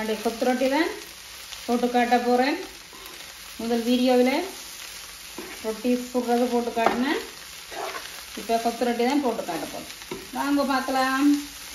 என்னுடைய கொத்து ரொட்டி தான் போட்டு காட்ட போகிறேன் முதல் வீடியோவில் ரொட்டி சுடுறது போட்டு காட்டினேன் இப்போ கொத்து ரொட்டி தான் போட்டு காட்ட போகிறேன் வாங்க பார்க்கலாம்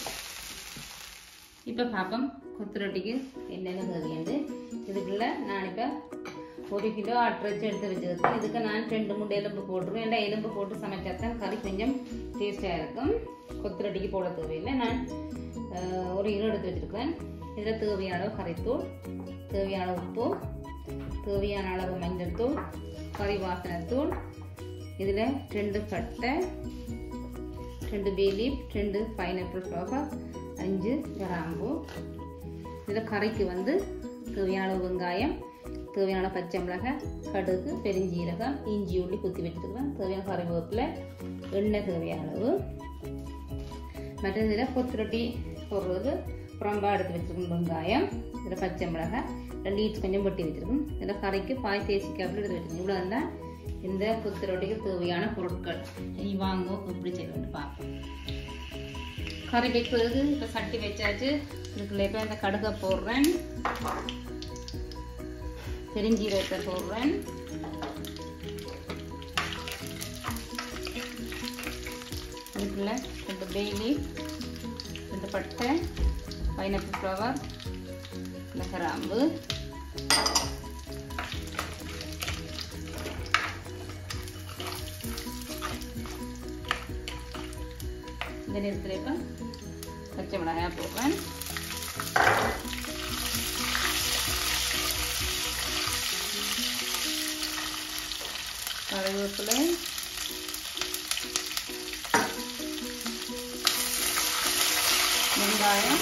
இப்போ பார்ப்போம் கொத்து ரொட்டிக்கு என்னென்ன தேவையுண்டு இதுக்குள்ள நான் இப்போ ஒரு கிலோ அட்ரச்சு எடுத்து வச்சுருக்கேன் இதுக்கு நான் ரெண்டு மூணு எலும்பு போட்டுருவேன் ஏன்னா எலும்பு போட்டு சமைச்சா தான் கறி கொஞ்சம் டேஸ்டாக இருக்கும் கொத்து ரொட்டிக்கு போட தேவையில்லை நான் அஹ், ஒரு கிலோ எடுத்து வச்சுருக்கேன் இதில் தேவையான அளவு கறித்தூள் தேவையான அளவு உப்பு தேவையான அளவு மஞ்சள் தூள் கறி வாசனை தூள் இதில் ரெண்டு பட்டை ரெண்டு பேலீப் ரெண்டு பைனாப்பிள் ஃப்ளவர் அஞ்சு கிராம்பு இதில் கறிக்கு வந்து தேவையான அளவு வெங்காயம் தேவையான அளவு பச்சை மிளகாய் கடுகு பெருஞ்சீரகம் இஞ்சி உள்ளி குத்தி வச்சுருக்கேன் தேவையான கறிவேப்பிலை எண்ணெய் தேவையான அளவு மற்ற இதில் கொத்து ரொட்டி போடுறது புறம்பா எடுத்து வச்சுருக்கோம் வெங்காயம் இதில் பச்சை மிளகாய் ரெண்டு ஈச் கொஞ்சம் வெட்டி வச்சுருக்கோம் இதில் கறிக்கு பாய் தேசிக்காப்பில் எடுத்து வச்சுருக்கோம் இவ்வளோ தான் இந்த கொத்து ரொட்டிக்கு தேவையான பொருட்கள் இனி வாங்க எப்படி செய்யணும்னு பார்ப்போம் கறி வைக்கிறதுக்கு இப்போ சட்டி வச்சாச்சு இதுக்குள்ள இப்போ இந்த கடுகை போடுறேன் பெருஞ்சீரகத்தை போடுறேன் இதுக்குள்ள ரெண்டு பேலி ரெண்டு பட்டை பைனாப்பிள் ஃப்ளவர் இந்த கிராம்பு இந்த நேரத்தில் இப்போ பச்சை மிளகாய் போடுறேன் கருவேப்பிலை வெங்காயம்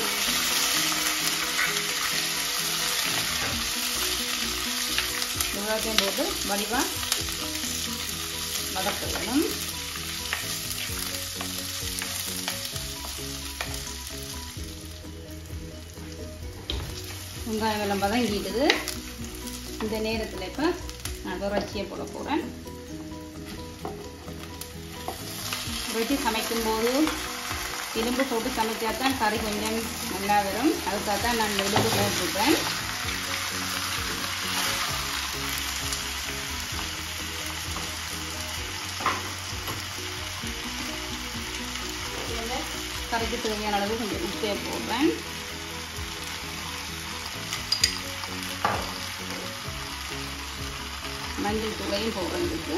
வெங்காயத்தையும் போட்டு வடிவாக வதக்க வேணும் வெங்காயம் எல்லாம் வதங்கிடுது இந்த நேரத்தில் இப்போ நான் இறைச்சியை போட போகிறேன் இறைச்சி சமைக்கும்போது எலும்பு போட்டு சமைச்சா தான் கறி கொஞ்சம் நல்லா வரும் அதுக்காக தான் நான் எலும்பு போட்டிருக்கேன் கறிக்கு தேவையான அளவு கொஞ்சம் உப்பே போடுறேன் மஞ்சள் தூளையும் போடுறேன் இதுக்கு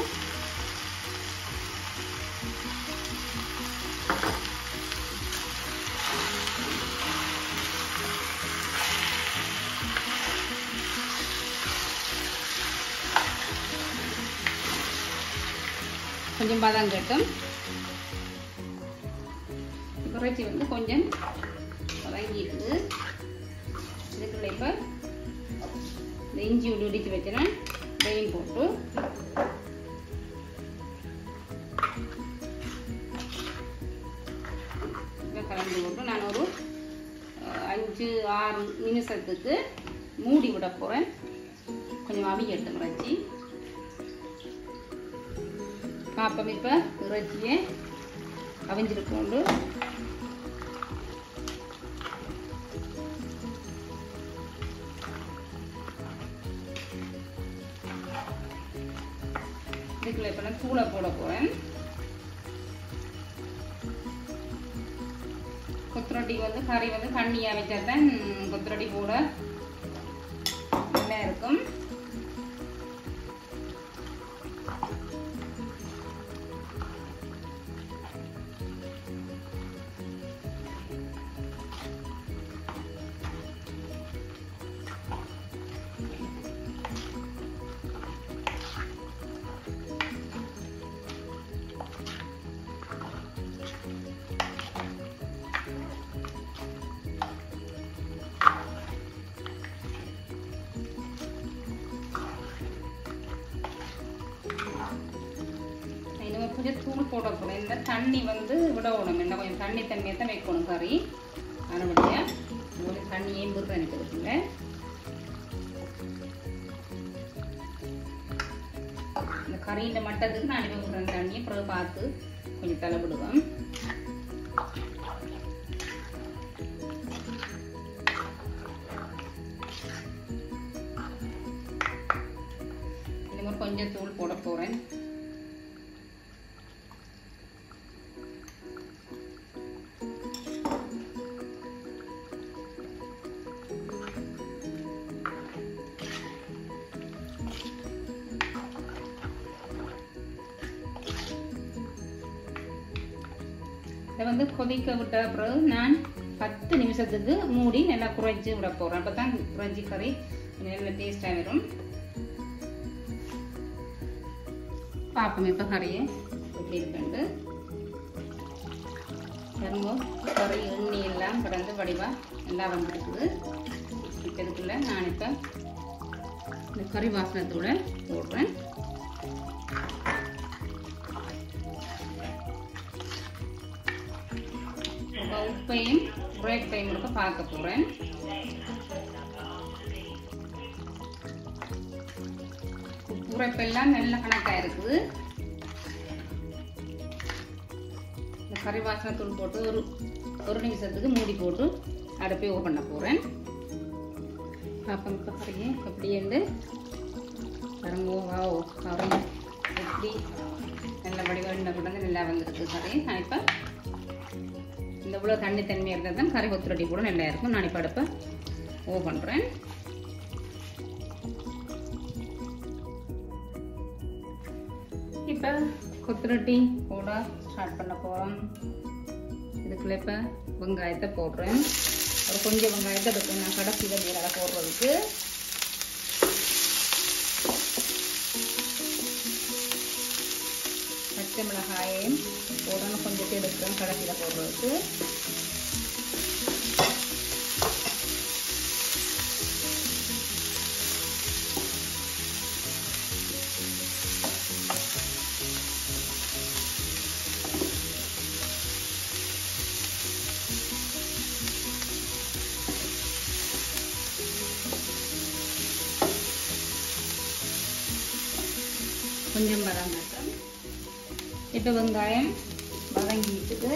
கொஞ்சம் பதம் கட்டும் குறைச்சி வந்து கொஞ்சம் வதங்கிடுது இதுக்குள்ள இப்போ இந்த இஞ்சி உள்ளி இடித்து வச்சுறேன் இதையும் போட்டு இதை கலந்து போட்டு நான் ஒரு அஹ், அஞ்சு ஆறு நிமிஷத்துக்கு மூடி விட போகிறேன் கொஞ்சம் அவி எடுத்து இறைச்சி பாப்பம் இப்போ இறைச்சியை அவிஞ்சிருக்கோண்டு இதுக்குள்ள இப்போ நான் தூளை போட போகிறேன் கொத்துரொட்டி வந்து கறி வந்து தண்ணியாக வச்சா தான் கொத்துரொட்டி போட நல்லா இருக்கும் இன்னும் கொஞ்சம் தூள் போட போகிறேன் இந்த தண்ணி வந்து விடணும் என்ன கொஞ்சம் தண்ணி தண்ணியை தான் வைக்கணும் கறி மறுபடியும் ஒரு தண்ணியையும் விடுறேன் எனக்கு இருக்குல்ல இந்த கறியின் மட்டத்துக்கு நான் அனுப்பி விடுறேன் தண்ணியை பிறகு பார்த்து கொஞ்சம் தலைவிடுவேன் கொஞ்சம் தூள் போட போகிறேன் இதை வந்து கொதிக்க விட்ட பிறகு நான் பத்து நிமிஷத்துக்கு மூடி நல்லா குறைச்சி விட போகிறேன் அப்போ தான் குறைச்சி கறி நல்ல டேஸ்டாக வரும் பார்ப்போம் இப்போ கறியை எப்படி இருக்குன்ட்டு ரொம்ப கறி எண்ணெய் எல்லாம் கடந்து வடிவாக நல்லா வந்துருக்குது இப்போ இதுக்குள்ள நான் இப்போ இந்த கறி வாசனத்தோட போடுறேன் இப்போ உப்பையும் பிரேக் டைம் கொடுக்க பார்க்க போகிறேன் உரைப்பெல்லாம் நல்ல கணக்காக இருக்குது இந்த கறி வாசனை தூள் போட்டு ஒரு ஒரு நிமிஷத்துக்கு மூடி போட்டு அடுப்பை ஓப்பன் பண்ண போகிறேன் பார்ப்போம் இப்போ கறியை எப்படின்னு கரும்போ வாவோ கறி எப்படி நல்ல வடிவம் கூட நல்லா வந்திருக்கு கறி நான் இப்போ இந்த இவ்வளோ தண்ணி தன்மை இருந்தால் தான் கறி கொத்துரட்டி கூட நல்லா இருக்கும் நான் இப்போ அடுப்பை ஓ பண்ணுறேன் இப்போ கொத்துரட்டி போட ஸ்டார்ட் பண்ண போகிறோம் இதுக்குள்ள இப்போ வெங்காயத்தை போடுறேன் ஒரு கொஞ்சம் வெங்காயத்தை அதுக்கு நான் கடைசியில் மேலே போடுறதுக்கு பச்சை மிளகாயையும் போடணும் கொஞ்சம் எடுக்கிறேன் கடைசியில் போடுறதுக்கு கொஞ்சம் வதங்கட்டும் இப்போ வெங்காயம் வதங்கிட்டுது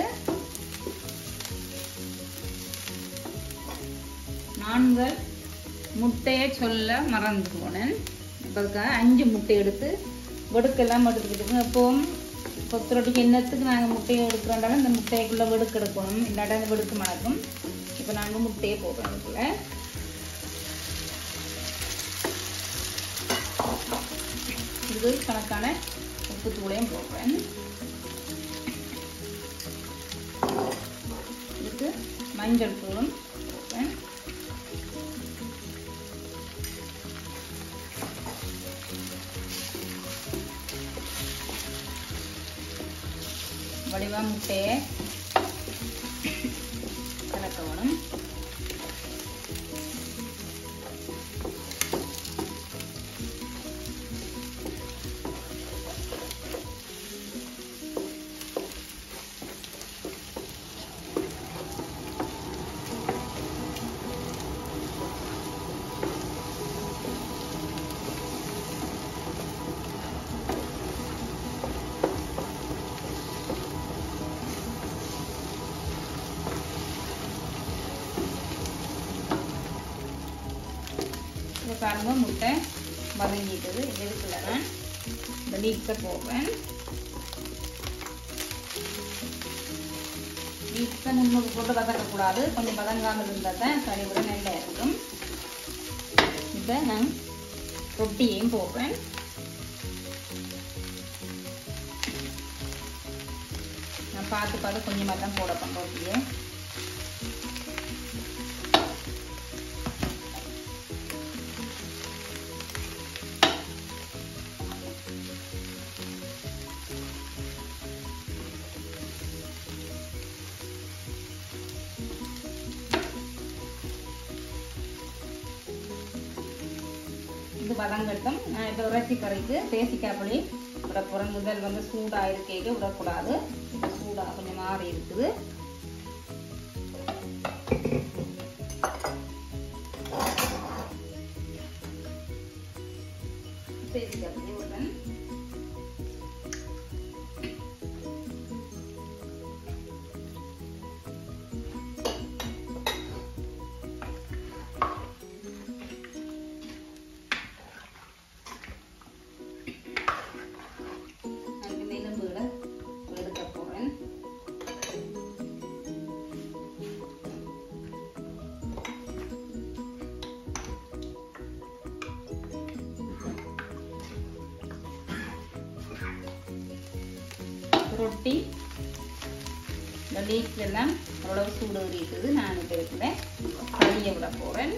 நான்கள் முட்டையை சொல்ல மறந்து போனேன் இப்போ அதுக்காக அஞ்சு முட்டை எடுத்து வெடுக்கெல்லாம் எடுத்துக்கிட்டு எப்பவும் கொத்து ரொட்டிக்கு என்னத்துக்கு நாங்கள் முட்டையை எடுக்கிறோண்டாலும் இந்த முட்டைக்குள்ளே வெடுக்கு எடுக்கணும் இல்லாட்டா அந்த வெடுக்கு மணக்கும் இப்போ நாங்கள் முட்டையை போடுறோம் அதுக்குள்ள இது கணக்கான உப்பு தூளையும் போடுறேன் இதுக்கு மஞ்சள் தூளும் போடுறேன் வடிவா முட்டையை கலக்கணும் இது பாருங்க முட்டை வதங்கிட்டது இதுக்குள்ள நான் இந்த லீக்ஸை போடுறேன் லீக்ஸை முன்னுக்கு போட்டு வதக்கக்கூடாது கொஞ்சம் வதங்காமல் இருந்தால் தான் கறி விட நல்லா இருக்கும் இப்போ நான் ரொட்டியையும் போடுறேன் நான் பார்த்து பார்த்து கொஞ்சமாக தான் போடப்பேன் ரொட்டியை இது வதங்கட்டும் நான் இப்போ இறைச்சி கறிக்கு தேசிக்காய் புளி விட போகிறேன் முதல் வந்து சூடாக இருக்கைக்கு விடக்கூடாது இப்போ சூடாக கொஞ்சம் மாறி இருக்குது தேசிக்காய் புளி விடுறேன் ரொட்டி இந்த லீக்ஸ் எல்லாம் ஓரளவு சூடு இருக்குது நான் இப்போ இருக்கிற கறியை விட போகிறேன்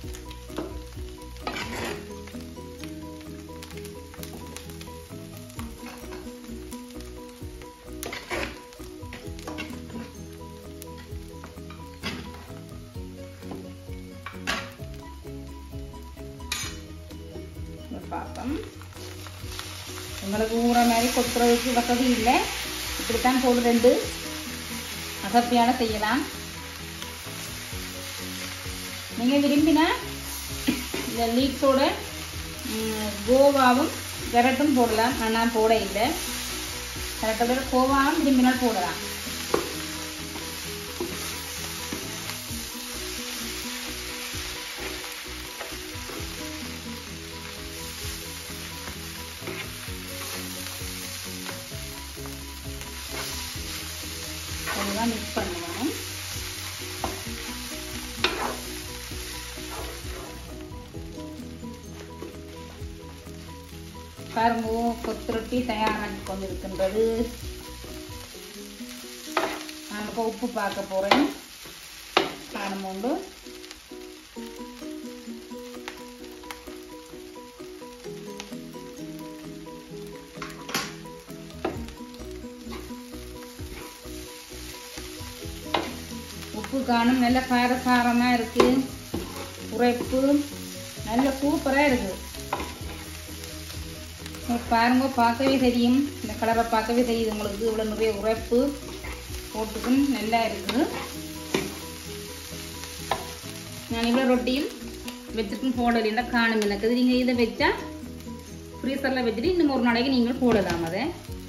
பார்ப்போம் உங்களுக்கு ஊற மாதிரி கொத்துறதுக்கு வசதி இல்லை இப்படித்தான் போடு ரெண்டு அசப்பியான செய்யலாம் நீங்கள் விரும்பினா இந்த லீக்ஸோட கோவாவும் விரட்டும் போடலாம் ஆனால் போட இல்லை விரட்டோட கோவாவும் விரும்பினால் போடலாம் நல்லா மிக்ஸ் பண்ணுவோம் பாருங்க கொத்து ரொட்டி தயாராகி கொண்டிருக்கின்றது நான் இப்போ உப்பு பார்க்க போகிறேன் காரம் உண்டு உப்பு காணும் நல்ல காரசாரமாக இருக்கு உரைப்பு நல்ல சூப்பராக இருக்கு பாருங்க பார்க்கவே தெரியும் இந்த கலரை பார்க்கவே தெரியுது உங்களுக்கு இவ்வளோ நிறைய உரைப்பு போட்டுக்கும் நல்லா இருக்குது நான் இவ்வளோ ரொட்டியும் வச்சுட்டும் போடலைன்னா காணும் எனக்கு நீங்கள் இதை வச்சா ஃப்ரீசரில் வச்சுட்டு இன்னும் ஒரு நாளைக்கு நீங்கள் போடலாம் அதை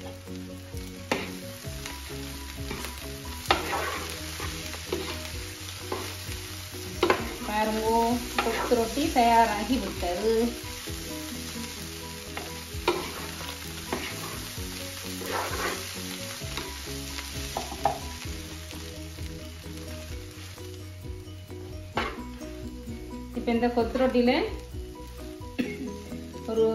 பாருங்கோ கொத்து ரொட்டி தயாராகி விட்டது இப்போ இந்த கொத்து ரொட்டியில் ஒரு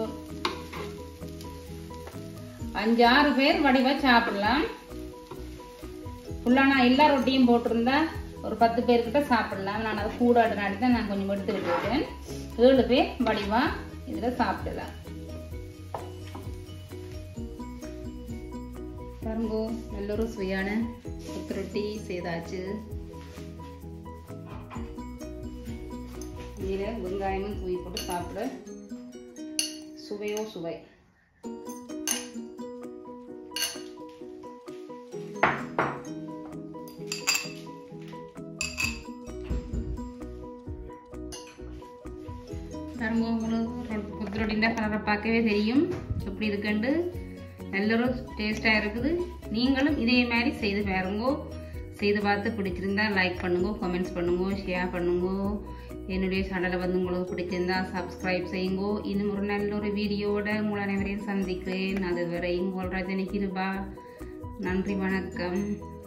அஞ்சாறு பேர் வடிவா சாப்பிடலாம் ஃபுல்லாக நான் எல்லா ரொட்டியும் போட்டிருந்தா ஒரு பத்து பேர்கிட்ட சாப்பிடலாம் நான் அதை கூடாடு நாடி தான் நான் கொஞ்சம் எடுத்து விட்டுருக்கேன் ஏழு பேர் வடிவா இதில் சாப்பிடலாம் பாருங்கோ நல்ல ஒரு சுவையான கொத்து ரொட்டி செய்தாச்சு இதில் வெங்காயமும் தூவி போட்டு சாப்பிட சுவையோ சுவை பாருங்க உங்களுக்கு கொத்துரொட்டின்ற கலரை பார்க்கவே தெரியும் எப்படி இருக்குன்ட்டு நல்ல ஒரு டேஸ்ட்டாக இருக்குது நீங்களும் இதே மாதிரி செய்து பாருங்க செய்து பார்த்து பிடிச்சிருந்தா லைக் பண்ணுங்க கமெண்ட்ஸ் பண்ணுங்க ஷேர் பண்ணுங்க என்னுடைய சேனலை வந்து உங்களுக்கு பிடிச்சிருந்தா சப்ஸ்கிரைப் செய்யுங்க இன்னும் ஒரு நல்ல ஒரு வீடியோவோட உங்களை அனைவரையும் சந்திக்கிறேன் அது வரை உங்கள் ரஜினி கிருபா நன்றி வணக்கம்